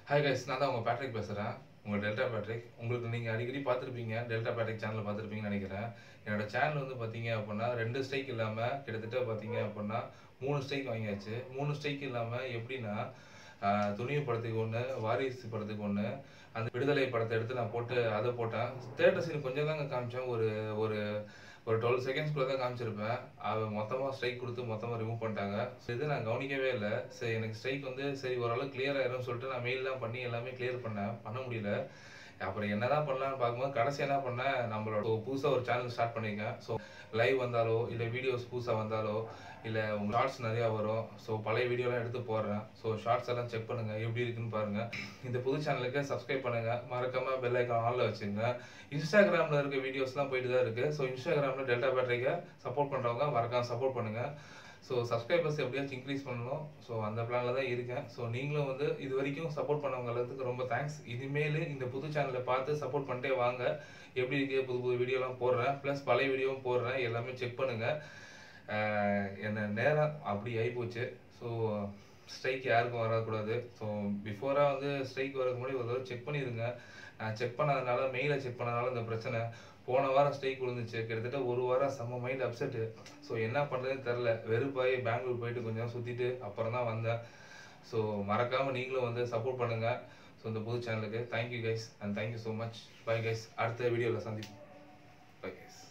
hi guys நான் தான் உங்கள் பேட்ரிக் பேசுகிறேன் உங்கள் டெல்டா பேட்ரிக் உங்களுக்கு நீங்கள் அடிக்கடி பார்த்துருப்பீங்க டெல்டா பேட்ரிக் சேனலில் பார்த்துருப்பீங்கன்னு நினைக்கிறேன் என்னோட சேனல் வந்து பார்த்தீங்க அப்படின்னா ரெண்டு ஸ்ட்ரைக் இல்லாமல் கிட்டத்தட்ட பார்த்தீங்க அப்படின்னா மூணு ஸ்ட்ரைக் வாங்கியாச்சு மூணு ஸ்ட்ரைக் இல்லாமல் எப்படின்னா ஆஹ், துணிவு படத்துக்கு ஒன்று வாரிசு படத்துக்கு ஒன்று அந்த விடுதலை படத்தை எடுத்து நான் போட்டு அதை போட்டேன் தேட்டர் சீன் கொஞ்சம் தாங்க காமிச்சேன் ஒரு ஒரு ஒரு டுவெல் செகண்ட்ஸ்குள்ளே தான் காமிச்சிருப்பேன் அவன் மொத்தமாக ஸ்ட்ரைக் கொடுத்து மொத்தமாக ரிமூவ் பண்ணிட்டாங்க ஸோ இது நான் கவனிக்கவே இல்லை சரி எனக்கு ஸ்ட்ரைக் வந்து சரி ஓரளவு கிளியர் ஆயிரும்னு சொல்லிட்டு நான் மெயிலெலாம் பண்ணி எல்லாமே கிளியர் பண்ணேன் பண்ண முடியல அப்புறம் என்னதான் பண்ணலாம்னு பார்க்கும்போது கடைசி என்ன பண்ணேன் நம்மளோட புதுசாக ஒரு சேனல் ஸ்டார்ட் பண்ணியிருக்கேன் ஸோ லைவ் வந்தாலோ இல்லை வீடியோஸ் புதுசாக வந்தாலோ இல்லை உங்கள் ஷார்ட்ஸ் நிறையா வரும் ஸோ பழைய வீடியோலாம் எடுத்து போடுறேன் ஸோ ஷார்ட்ஸ் எல்லாம் செக் பண்ணுங்கள் எப்படி இருக்குன்னு பாருங்கள் இந்த புது சேனலுக்கு சப்ஸ்கிரைப் பண்ணுங்கள் மறக்காமல் பெல் ஐக்கான் ஆனில் வச்சுங்க இன்ஸ்டாகிராமில் இருக்க வீடியோஸ்லாம் போயிட்டு தான் இருக்குது ஸோ இன்ஸ்டாகிராமில் டெல்டா பேட்டரிக்கு சப்போர்ட் பண்ணுறவங்க மறக்காம சப்போர்ட் பண்ணுங்கள் ஸோ சப்ஸ்கிரைபர்ஸ் எப்படியாச்சும் இன்க்ரீஸ் பண்ணணும் ஸோ அந்த பிளானில் தான் இருக்கேன் ஸோ நீங்களும் வந்து இது வரைக்கும் சப்போர்ட் பண்ணவங்க எல்லாத்துக்கும் ரொம்ப தேங்க்ஸ் இனிமேல் இந்த புது சேனலை பார்த்து சப்போர்ட் பண்ணிட்டே வாங்க எப்படி இருக்கு புது புது வீடியோலாம் போடுறேன் ப்ளஸ் பழைய வீடியோவும் போடுறேன் எல்லாமே செக் பண்ணுங்கள் என்ன நேரம் அப்படி ஆகிப்போச்சு ஸோ ஸ்ட்ரைக் யாருக்கும் வரக்கூடாது ஸோ பிஃபோராக வந்து ஸ்ட்ரைக் வரதுக்கு முன்னாடி ஒரு தடவை செக் பண்ணிடுங்க நான் செக் பண்ணதுனால மெயிலை செக் பண்ணதுனால இந்த பிரச்சனை போன வாரம் ஸ்ட்ரைக் விழுந்துச்சு கிட்டத்தட்ட ஒரு வாரம் செம்ம மைண்ட் அப்செட்டு ஸோ என்ன பண்ணுறதுன்னு தெரில வெறுப்பாகி பெங்களூர் போயிட்டு கொஞ்சம் சுற்றிட்டு அப்புறம் தான் வந்தேன் ஸோ மறக்காமல் நீங்களும் வந்து சப்போர்ட் பண்ணுங்கள் ஸோ இந்த புது சேனலுக்கு thank you guys and thank you so much bye guys அடுத்த வீடியோவில் சந்திப்போம் பை கைஸ்